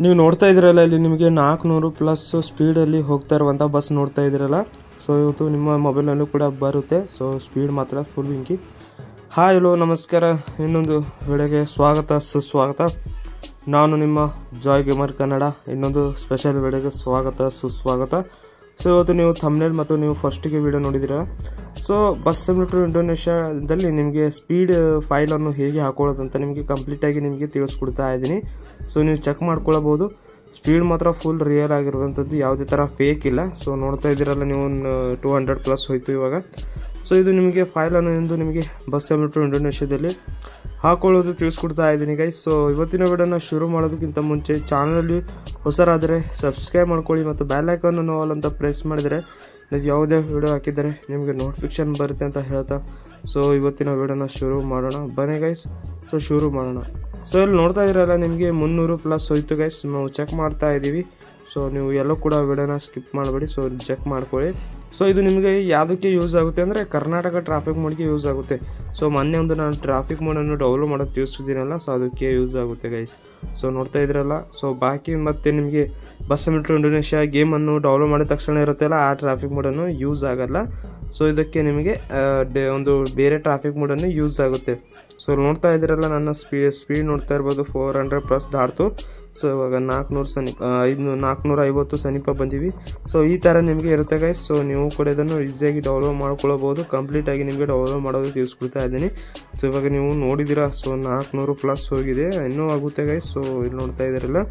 ನೀವು ನೋಡ್ತಾ ಇದ್ದೀರಲ್ಲ ಇಲ್ಲಿ ನಿಮಗೆ ನಾಲ್ಕುನೂರು ಪ್ಲಸ್ ಸ್ಪೀಡಲ್ಲಿ ಹೋಗ್ತಾ ಇರುವಂಥ ಬಸ್ ನೋಡ್ತಾ ಇದ್ದೀರಲ್ಲ ಸೊ ಇವತ್ತು ನಿಮ್ಮ ಮೊಬೈಲ್ನಲ್ಲೂ ಕೂಡ ಬರುತ್ತೆ ಸೊ ಸ್ಪೀಡ್ ಮಾತ್ರ ಫುಲ್ ಇಂಕಿ ಹಾಯ್ ಹಲೋ ನಮಸ್ಕಾರ ಇನ್ನೊಂದು ವಿಡಿಯೋಗೆ ಸ್ವಾಗತ ಸುಸ್ವಾಗತ ನಾನು ನಿಮ್ಮ ಜಾಯ್ ಗೇಮರ್ ಕನ್ನಡ ಇನ್ನೊಂದು ಸ್ಪೆಷಲ್ ವಿಡಿಯೋಗೆ ಸ್ವಾಗತ ಸುಸ್ವಾಗತ ಸೊ ಇವತ್ತು ನೀವು ಥಮ್ನೇಲ್ ಮತ್ತು ನೀವು ಫಸ್ಟಿಗೆ ವಿಡಿಯೋ ನೋಡಿದ್ದೀರ ಸೊ ಬಸ್ ಸಿಮ್ಯುಲೇಟರ್ ಇಂಡೋನೇಷ್ಯಾದಲ್ಲಿ ನಿಮಗೆ ಸ್ಪೀಡ್ ಫೈಲನ್ನು ಹೇಗೆ ಹಾಕೊಳ್ಳೋದು ಅಂತ ನಿಮಗೆ ಕಂಪ್ಲೀಟಾಗಿ ನಿಮಗೆ ತಿಳಿಸ್ಕೊಡ್ತಾ ಇದ್ದೀನಿ ಸೊ ನೀವು ಚೆಕ್ ಮಾಡ್ಕೊಳ್ಬೋದು ಸ್ಪೀಡ್ ಮಾತ್ರ ಫುಲ್ ರಿಯಲ್ ಆಗಿರುವಂಥದ್ದು ಯಾವುದೇ ಥರ ಫೇಕ್ ಇಲ್ಲ ಸೊ ನೋಡ್ತಾ ಇದ್ದೀರಲ್ಲ ನೀವು ಟೂ ಹಂಡ್ರೆಡ್ ಪ್ಲಸ್ ಹೋಯ್ತು ಇವಾಗ ಸೊ ಇದು ನಿಮಗೆ ಫೈಲನ್ನು ಎಂದು ನಿಮಗೆ ಬಸ್ ಸಿಮ್ಯುಲೇಟರ್ ಇಂಡೋನೇಷ್ಯಾದಲ್ಲಿ ಹಾಕೊಳ್ಳೋದು ತಿಳಿಸ್ಕೊಡ್ತಾ ಇದ್ದೀನಿ ಗೈಸ್ ಸೊ ಇವತ್ತಿನ ವಿಡಿಯೋನ ಶುರು ಮಾಡೋದಕ್ಕಿಂತ ಮುಂಚೆ ಚಾನಲಲ್ಲಿ ಹೊಸರಾದರೆ ಸಬ್ಸ್ಕ್ರೈಬ್ ಮಾಡ್ಕೊಳ್ಳಿ ಮತ್ತು ಬೆಲ್ ಐಕಾನನ್ನು ಆಲ್ ಅಂತ ಪ್ರೆಸ್ ಮಾಡಿದರೆ ನೀವು ಯಾವುದೇ ವಿಡಿಯೋ ಹಾಕಿದರೆ ನಿಮಗೆ ನೋಟಿಫಿಕೇಶನ್ ಬರುತ್ತೆ ಅಂತ ಹೇಳ್ತಾ ಸೊ ಇವತ್ತಿನ ವಿಡಿಯೋನ ಶುರು ಮಾಡೋಣ ಬನ್ನಿ ಗೈಸ್ ಸೊ ಶುರು ಮಾಡೋಣ ಸೊ ಇಲ್ಲಿ ನೋಡ್ತಾ ಇದ್ದೀರಲ್ಲ ನಿಮಗೆ ಮುನ್ನೂರು ಪ್ಲಸ್ ಹೋಯ್ತು ಗೈಸ್ ನಾವು ಚೆಕ್ ಮಾಡ್ತಾ ಇದ್ದೀವಿ ಸೊ ನೀವು ಎಲ್ಲೂ ಕೂಡ ವಿಡಿಯೋನ ಸ್ಕಿಪ್ ಮಾಡಬೇಡಿ ಸೊ ಚೆಕ್ ಮಾಡ್ಕೊಳ್ಳಿ ಸೊ ಇದು ನಿಮಗೆ ಯಾವುದಕ್ಕೆ ಯೂಸ್ ಆಗುತ್ತೆ ಅಂದರೆ ಕರ್ನಾಟಕ ಟ್ರಾಫಿಕ್ ಮೋಡ್ಗೆ ಯೂಸ್ ಆಗುತ್ತೆ ಸೊ ಮೊನ್ನೆ ಒಂದು ನಾನು ಟ್ರಾಫಿಕ್ ಮೋಡನ್ನು ಡೌನ್ಲೋಡ್ ಮಾಡೋದು ತಿಳಿಸಿದ್ದೀನಲ್ಲ ಸೊ ಅದಕ್ಕೆ ಯೂಸ್ ಆಗುತ್ತೆ ಗೈಸ್ ಸೊ ನೋಡ್ತಾ ಇದ್ರಲ್ಲ ಸೊ ಬಾಕಿ ಮತ್ತೆ ನಿಮಗೆ ಬಸ್ ಮಿಟ್ರೋ ಇಂಡೋನೇಷ್ಯಾ ಗೇಮನ್ನು ಡೌನ್ಲೋಡ್ ಮಾಡಿದ ತಕ್ಷಣ ಇರುತ್ತಲ್ಲ ಆ ಟ್ರಾಫಿಕ್ ಮೋಡನ್ನು ಯೂಸ್ ಆಗಲ್ಲ ಸೊ ಇದಕ್ಕೆ ನಿಮಗೆ ಆ, ಡೆ- ಒಂದು ಬೇರೆ ಟ್ರಾಫಿಕ್ ಮೋಡನ್ನು ಯೂಸ್ ಆಗುತ್ತೆ ಸೊ ನೋಡ್ತಾ ಇದ್ದೀರಲ್ಲ ನನ್ನ ಸ್ಪೀಡ್ ಸ್ಪೀಡ್ ನೋಡ್ತಾ ಇರ್ಬೋದು ಫೋರ್ ಹಂಡ್ರೆಡ್ ಪ್ಲಸ್ ದಾಟ್ತು ಸೊ ಇವಾಗ ನಾಲ್ಕುನೂರು ಸಮೀಪ ಐದುನೂರು ನಾಲ್ಕುನೂರ ಐವತ್ತು ಸಮೀಪ ಬಂದೀವಿ ಸೊ ಈ ಥರ ನಿಮಗೆ ಇರುತ್ತೆ ಗೈಸ್ ಸೊ ನೀವು ಕೂಡ ಇದನ್ನು ಈಸಿಯಾಗಿ ಡೌನ್ಲೋಡ್ ಮಾಡ್ಕೊಳ್ಬೋದು ಕಂಪ್ಲೀಟಾಗಿ ನಿಮಗೆ ಡೌನ್ಲೋಡ್ ಮಾಡೋದು ತಿಳಿಸ್ಕೊಡ್ತಾ ಇದ್ದೀನಿ ಸೊ ಇವಾಗ ನೀವು ನೋಡಿದ್ದೀರಾ ಸೊ ನಾಲ್ಕುನೂರು ಪ್ಲಸ್ ಹೋಗಿದೆ ಇನ್ನೂ ಆಗುತ್ತೆ ಗೈಸ್ ಸೊ ಇಲ್ಲಿ ನೋಡ್ತಾ ಇದ್ದೀರಲ್ಲ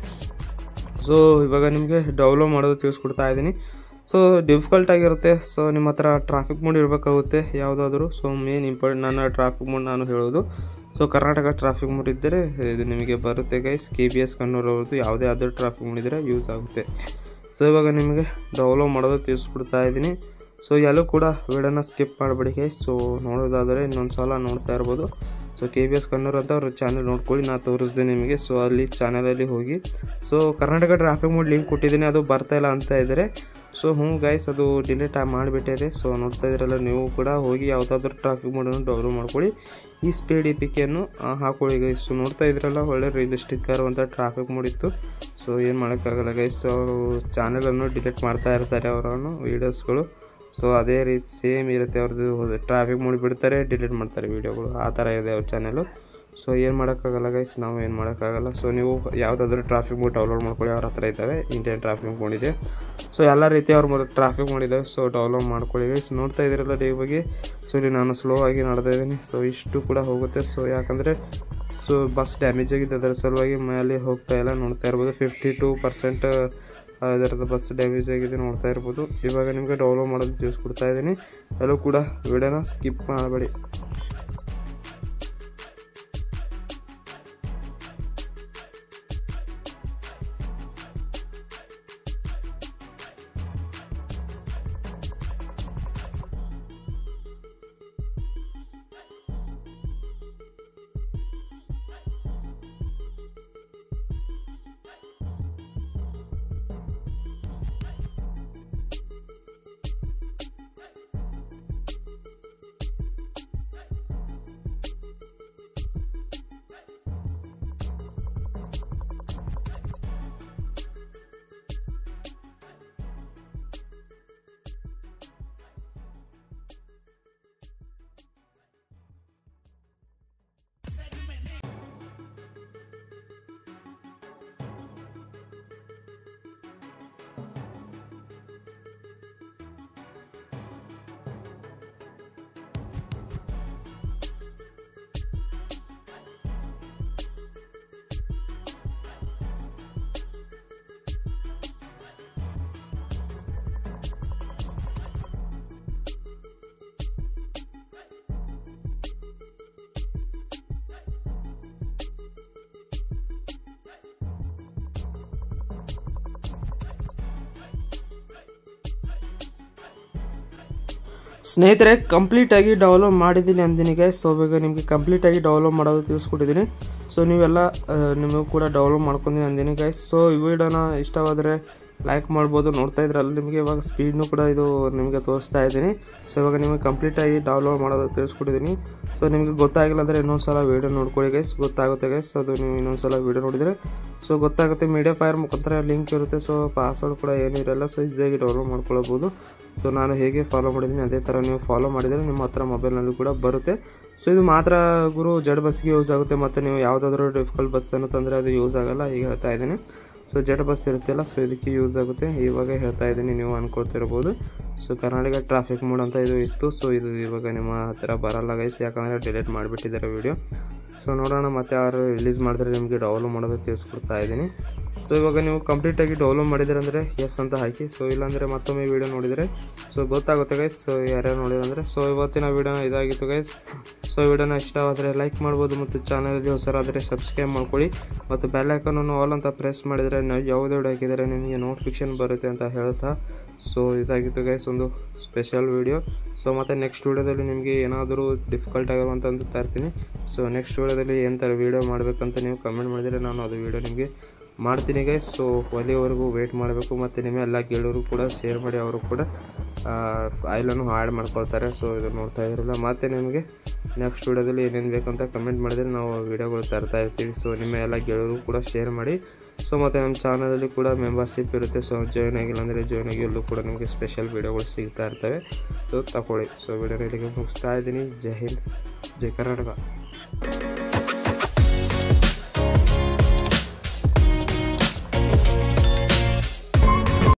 ಸೊ ಇವಾಗ ನಿಮಗೆ ಡೌನ್ಲೋಡ್ ಮಾಡೋದು ತಿಳಿಸ್ಕೊಡ್ತಾ ಇದ್ದೀನಿ ಸೊ ಡಿಫಿಕಲ್ಟ್ ಆಗಿರುತ್ತೆ ಸೊ ನಿಮ್ಮ ಹತ್ರ ಟ್ರಾಫಿಕ್ ಮೋಡ್ ಇರಬೇಕಾಗುತ್ತೆ ಯಾವುದಾದ್ರೂ ಸೊ ಮೇನ್ ಇಂಪಾರ್ಟೆಂಟ್ ನನ್ನ ಟ್ರಾಫಿಕ್ ಮೋಡ್ ನಾನು ಹೇಳೋದು ಸೊ ಕರ್ನಾಟಕ ಟ್ರಾಫಿಕ್ ಮೋಡ್ ಇದ್ದರೆ ಇದು ನಿಮಗೆ ಬರುತ್ತೆ guys K B S Kannur ಅವ್ರದ್ದು ಯಾವುದೇ ಆದರೂ ಟ್ರಾಫಿಕ್ ಮೋಡ್ ಇದ್ದರೆ ಯೂಸ್ ಆಗುತ್ತೆ ಸೊ ಇವಾಗ ನಿಮಗೆ ಡೌನ್ಲೋಡ್ ಮಾಡೋದು ತಿಳಿಸ್ಕೊಡ್ತಾ ಇದ್ದೀನಿ ಸೊ ಎಲ್ಲೂ ಕೂಡ ವಿಡಿಯೋನ ಸ್ಕಿಪ್ ಮಾಡಬೇಡಿ ಗೈಸ್ ಸೊ ನೋಡೋದಾದರೆ ಇನ್ನೊಂದು ಸಲ ನೋಡ್ತಾ ಇರ್ಬೋದು so K B S Kannur ಅಂತ ಅವ್ರ ಚಾನಲ್ ನೋಡ್ಕೊಳ್ಳಿ ನಾನು ತೋರಿಸ್ದೆ ನಿಮಗೆ ಸೊ ಅಲ್ಲಿ ಚಾನಲಲ್ಲಿ ಹೋಗಿ so Karnataka traffic mode link ಕೊಟ್ಟಿದ್ದೀನಿ ಅದು ಬರ್ತಾ ಇಲ್ಲ ಅಂತ ಇದ್ದಾರೆ ಸೊ ಹ್ಞೂ ಗೈಸ್ ಅದು ಡಿಲೀಟ್ ಮಾಡಿಬಿಟ್ಟಿದೆ ಸೊ ನೋಡ್ತಾ ಇದ್ರಲ್ಲ ನೀವು ಕೂಡ ಹೋಗಿ ಯಾವುದಾದ್ರೂ ಟ್ರಾಫಿಕ್ ಮೋಡನ್ನು ಡೌನ್ಲೋಡ್ ಮಾಡ್ಕೊಳ್ಳಿ ಈ ಸ್ಪೀಡ್ ಇ ಪಿಕೆಯನ್ನು ಹಾಕೊಳ್ಳಿ ಗೈಸ್ ಸೊ ನೋಡ್ತಾ ಇದ್ರಲ್ಲ ಒಳ್ಳೆ ರಿಯಲಿಸ್ಟಿಕ್ ಆಗಿರುವಂಥ ಟ್ರಾಫಿಕ್ ಮೋಡ್ ಇತ್ತು ಸೊ ಏನು ಮಾಡೋಕ್ಕಾಗಲ್ಲ ಗೈಸ್ ಅವರು ಚಾನಲನ್ನು ಡಿಲೀಟ್ ಮಾಡ್ತಾ ಇರ್ತಾರೆ ಅವರನ್ನು ವೀಡಿಯೋಸ್ಗಳು ಸೊ ಅದೇ ರೀತಿ ಸೇಮ್ ಇರುತ್ತೆ ಅವ್ರದ್ದು ಟ್ರಾಫಿಕ್ ಮೋಡ್ ಬಿಡ್ತಾರೆ ಡಿಲೀಟ್ ಮಾಡ್ತಾರೆ ವೀಡಿಯೋಗಳು ಆ ಥರ ಇದೆ ಅವ್ರ ಚಾನಲು ಸೊ ಏನು ಮಾಡೋಕ್ಕಾಗಲ್ಲ ಗೈಸ್ ನಾವು ಏನು ಮಾಡೋಕ್ಕಾಗಲ್ಲ ಸೊ ನೀವು ಯಾವುದಾದ್ರೂ ಟ್ರಾಫಿಕ್ ಮೋಡ್ ಡೌನ್ಲೋಡ್ ಮಾಡ್ಕೊಳ್ಳಿ ಅವ್ರ ಹತ್ರ ಇದ್ದಾವೆ ಇಂಡಿಯನ್ ಟ್ರಾಫಿಕ್ ಮೋಡ್ ಇದೆ ಸೊ ಎಲ್ಲ ರೀತಿ ಅವ್ರ ಮೊದಲು ಟ್ರಾಫಿಕ್ ಮೋಡ್ ಇದ್ದಾವೆ ಸೊ ಡೌನ್ಲೋಡ್ ಮಾಡ್ಕೊಳ್ಳಿ ಗೈಸ್ ನೋಡ್ತಾ ಇದ್ದೀರಲ್ಲ ಡೇ ಬಗ್ಗೆ ಸೊ ಇಲ್ಲಿ ನಾನು ಸ್ಲೋ ಆಗಿ ನಡೆತಾ ಇದ್ದೀನಿ ಸೊ ಇಷ್ಟು ಕೂಡ ಹೋಗುತ್ತೆ ಸೊ ಯಾಕಂದರೆ ಸೊ ಬಸ್ ಡ್ಯಾಮೇಜ್ ಆಗಿದೆ ಅದರ ಸಲುವಾಗಿ ಮೇಲೆ ಹೋಗ್ತಾ ಇಲ್ಲ ನೋಡ್ತಾ ಇರ್ಬೋದು ಫಿಫ್ಟಿ ಟೂ ಪರ್ಸೆಂಟ್ ಇದರದ್ದು ಬಸ್ ಡ್ಯಾಮೇಜ್ ಆಗಿದೆ ನೋಡ್ತಾ ಇರ್ಬೋದು ಇವಾಗ ನಿಮಗೆ ಡೌನ್ಲೋಡ್ ಮಾಡೋದು ತಿಳಿಸ್ಕೊಡ್ತಾ ಇದ್ದೀನಿ ಎಲ್ಲೂ ಕೂಡ ವಿಡಿಯೋನ ಸ್ಕಿಪ್ ಮಾಡಬೇಡಿ ಸ್ನೇಹಿತರೆ ಕಂಪ್ಲೀಟಾಗಿ ಡೌನ್ಲೋಡ್ ಮಾಡಿದ್ದೀನಿ ಅಂದಿನಿ ಗೈಸ್ ಸೊ ಇವಾಗ ನಿಮಗೆ ಕಂಪ್ಲೀಟಾಗಿ ಡೌನ್ಲೋಡ್ ಮಾಡೋದು ತಿಳಿಸ್ಕೊಟ್ಟಿದ್ದೀನಿ ಸೊ ನೀವೆಲ್ಲ ಆ, ನಿಮಗೂ ಕೂಡ ಡೌನ್ಲೋಡ್ ಮಾಡ್ಕೊಂಡಿನಿ ಅಂದಿನಿ ಗೈಸ್ ಸೊ ಈ ವಿಡಿಯೋನ ಇಷ್ಟವಾದರೆ ಲೈಕ್ ಮಾಡ್ಬೋದು ನೋಡ್ತಾ ಇದ್ರಲ್ಲ ನಿಮಗೆ ಇವಾಗ ಸ್ಪೀಡ್ನು ಕೂಡ ಇದು ನಿಮಗೆ ತೋರಿಸ್ತಾ ಇದ್ದೀನಿ ಸೊ ಇವಾಗ ನಿಮಗೆ ಕಂಪ್ಲೀಟಾಗಿ ಡೌನ್ಲೋಡ್ ಮಾಡೋದು ತಿಳಿಸ್ಕೊಟ್ಟಿದ್ದೀನಿ ಸೊ ನಿಮಗೆ ಗೊತ್ತಾಗಿಲ್ಲ ಅಂದರೆ ಇನ್ನೊಂದ್ಸಲ ವೀಡಿಯೋ ನೋಡ್ಕೊಳ್ಳಿ ಗೈಸ್ ಗೊತ್ತಾಗುತ್ತೆ ಗೈಸ್ ಅದು ನೀವು ಇನ್ನೊಂದ್ಸಲ ವೀಡಿಯೋ ನೋಡಿದರೆ ಸೊ ಗೊತ್ತಾಗುತ್ತೆ ಮೀಡಿಯಾ ಫೈರ್ ಮುಖಾಂತರ ಲಿಂಕ್ ಇರುತ್ತೆ ಸೊ ಪಾಸ್ವರ್ಡ್ ಕೂಡ ಏನೂ ಇರಲ್ಲ ಸೊ ಈಸಿಯಾಗಿ ಡೌನ್ಲೋಡ್ ಮಾಡ್ಕೊಳ್ಬೋದು ಸೊ ನಾನು ಹೇಗೆ ಫಾಲೋ ಮಾಡಿದ್ದೀನಿ ಅದೇ ಥರ ನೀವು ಫಾಲೋ ಮಾಡಿದರೆ ನಿಮ್ಮ ಹತ್ರ ಮೊಬೈಲ್ನಲ್ಲಿ ಕೂಡ ಬರುತ್ತೆ ಸೊ ಇದು ಮಾತ್ರ ಗುರು ಜಡ್ ಬಸ್ಗೆ ಯೂಸ್ ಆಗುತ್ತೆ ಮತ್ತು ನೀವು ಯಾವುದಾದ್ರೂ ಡಿಫಿಕಲ್ಟ್ ಬಸ್ಸನ್ನು ತಂದರೆ ಅದು ಯೂಸ್ ಆಗಲ್ಲ ಈಗ ಹೇಳ್ತಾ ಇದ್ದೀನಿ ಸೊ ಜಡ್ ಬಸ್ ಇರುತ್ತಲ್ಲ ಸೊ ಇದಕ್ಕೆ ಯೂಸ್ ಆಗುತ್ತೆ ಇವಾಗ ಹೇಳ್ತಾ ಇದ್ದೀನಿ ನೀವು ಅನ್ಕೊಳ್ತಿರ್ಬೋದು ಸೊ ಕರ್ನಾಟಕ ಟ್ರಾಫಿಕ್ ಮೋಡ್ ಅಂತ ಇದು ಇತ್ತು ಸೊ ಇದು ಇವಾಗ ನಿಮ್ಮ ಹತ್ರ ಬರಲ್ಲ ಗೈಸ್ ಯಾಕಂದರೆ ಡಿಲೀಟ್ ಮಾಡಿಬಿಟ್ಟಿದ್ದಾರೆ ವಿಡಿಯೋ ಸೊ ನೋಡೋಣ ಮತ್ತೆ ಯಾರು ರಿಲೀಸ್ ಮಾಡಿದ್ರೆ ನಿಮಗೆ ಡೌನ್ಲೋಡ್ ಮಾಡೋದು ತಿಳಿಸ್ಕೊಡ್ತಾ ಇದ್ದೀನಿ ಸೊ ಇವಾಗ ನೀವು ಕಂಪ್ಲೀಟಾಗಿ ಡೌನ್ಲೋಡ್ ಮಾಡಿದ್ರೆ ಅಂದರೆ ಎಸ್ ಅಂತ ಹಾಕಿ ಸೊ ಇಲ್ಲಾಂದರೆ ಮತ್ತೊಮ್ಮೆ ವೀಡಿಯೋ ನೋಡಿದರೆ ಸೊ ಗೊತ್ತಾಗುತ್ತೆ ಗೈಸ್ ಸೊ ಯಾರ್ಯಾರು ನೋಡಿದ್ರೆ ಸೊ ಇವತ್ತಿನ ವೀಡಿಯೋ ಇದಾಗಿತ್ತು ಗೈಸ್ ಸೊ ವಿಡಿಯೋನ ಇಷ್ಟವಾದರೆ ಲೈಕ್ ಮಾಡ್ಬೋದು ಮತ್ತು ಚಾನಲ್ಗೆ ಹೊಸರಾದರೆ ಸಬ್ಸ್ಕ್ರೈಬ್ ಮಾಡ್ಕೊಳ್ಳಿ ಮತ್ತು ಬೆಲ್ ಐಕನನ್ನು ಆಲ್ ಅಂತ ಪ್ರೆಸ್ ಮಾಡಿದರೆ ನಾವು ಯಾವುದೇ ವಿಡಿಯೋ ಹಾಕಿದರೆ ನಿಮಗೆ ನೋಟಿಫಿಕೇಶನ್ ಬರುತ್ತೆ ಅಂತ ಹೇಳ್ತಾ ಸೊ ಇದಾಗಿತ್ತು ಗೈಸ್ ಒಂದು ಸ್ಪೆಷಲ್ ವೀಡಿಯೋ ಸೊ ಮತ್ತು ನೆಕ್ಸ್ಟ್ ವೀಡಿಯೋದಲ್ಲಿ ನಿಮಗೆ ಏನಾದರೂ ಡಿಫಿಕಲ್ಟ್ ಆಗಿರುವಂಥ ಒಂದು ತರ್ತೀನಿ ಸೊ ನೆಕ್ಸ್ಟ್ ವೀಡಿಯೋದಲ್ಲಿ ಏನು ಥರ ವೀಡಿಯೋ ಮಾಡಬೇಕಂತ ನೀವು ಕಮೆಂಟ್ ಮಾಡಿದರೆ ನಾನು ಅದು ವೀಡಿಯೋ ನಿಮಗೆ ಮಾಡ್ತೀನಿ ಗೈಸ್ ಸೊ ಅಲ್ಲಿವರೆಗೂ ವೆಯ್ಟ್ ಮಾಡಬೇಕು ಮತ್ತು ನಿಮ್ಮ ಎಲ್ಲ ಕೇಳೋರು ಕೂಡ ಶೇರ್ ಮಾಡಿ ಅವರು ಕೂಡ ಆಯಿಲನ್ನು ಆ್ಯಡ್ ಮಾಡ್ಕೊಳ್ತಾರೆ ಸೊ ಇದು ನೋಡ್ತಾ ಇರಲ್ಲ ಮತ್ತು ನಿಮಗೆ ನೆಕ್ಸ್ಟ್ ವೀಡಿಯೋದಲ್ಲಿ ಏನೇನು ಬೇಕಂತ ಕಮೆಂಟ್ ಮಾಡಿದರೆ ನಾವು ವೀಡಿಯೋಗಳು ತರ್ತಾ ಇರ್ತೀವಿ ಸೊ ನಿಮ್ಮ ಎಲ್ಲ ಗೆಳೆಯರು ಕೂಡ ಶೇರ್ ಮಾಡಿ ಸೊ ಮತ್ತು ನಮ್ಮ ಚಾನಲಲ್ಲಿ ಕೂಡ ಮೆಂಬರ್ಶಿಪ್ ಇರುತ್ತೆ ಸೊ ಜಾಯ್ನ್ ಆಗಿಲ್ಲ ಅಂದರೆ ಜಾಯ್ನ್ ಆಗಿ ಎಲ್ಲೂ ಕೂಡ ನಿಮಗೆ ಸ್ಪೆಷಲ್ ವೀಡಿಯೋಗಳು ಸಿಗ್ತಾ ಇರ್ತವೆ ಸೊ ತಗೊಳ್ಳಿ ಸೊ ವೀಡಿಯೋನ ಇಲ್ಲಿಗೆ ಮುಗಿಸ್ತಾ ಇದ್ದೀನಿ ಜೈ ಹಿಂದ್ ಜೈ ಕರ್ನಾಟಕ